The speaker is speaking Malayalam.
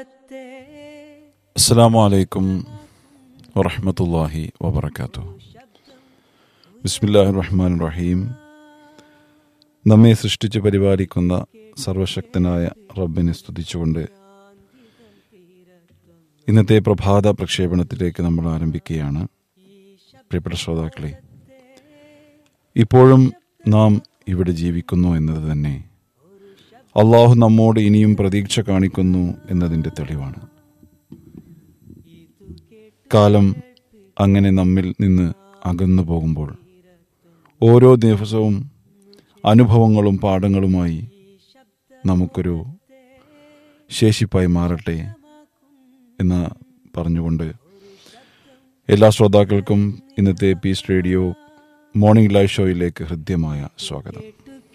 അസ്സാം വലൈക്കും വറഹമത്തല്ലാഹി വബർക്കാത്തു ബിസ്മില്ലാഹി റഹ്മാൻ റഹീം നമ്മെ സൃഷ്ടിച്ച് പരിപാലിക്കുന്ന സർവശക്തനായ റബ്ബിനെ സ്തുതിച്ചുകൊണ്ട് ഇന്നത്തെ പ്രഭാത പ്രക്ഷേപണത്തിലേക്ക് നമ്മൾ ആരംഭിക്കുകയാണ് പ്രിയപ്പെട്ട ശ്രോതാക്കളെ ഇപ്പോഴും നാം ഇവിടെ ജീവിക്കുന്നു എന്നത് തന്നെ അള്ളാഹു നമ്മോട് ഇനിയും പ്രതീക്ഷ കാണിക്കുന്നു എന്നതിൻ്റെ തെളിവാണ് കാലം അങ്ങനെ നമ്മിൽ നിന്ന് അകന്നു പോകുമ്പോൾ ഓരോ ദിവസവും അനുഭവങ്ങളും പാഠങ്ങളുമായി നമുക്കൊരു ശേഷിപ്പായി മാറട്ടെ എന്ന് പറഞ്ഞുകൊണ്ട് എല്ലാ ശ്രോതാക്കൾക്കും ഇന്നത്തെ പീസ് റേഡിയോ മോർണിംഗ് ലൈവ് ഷോയിലേക്ക് ഹൃദ്യമായ സ്വാഗതം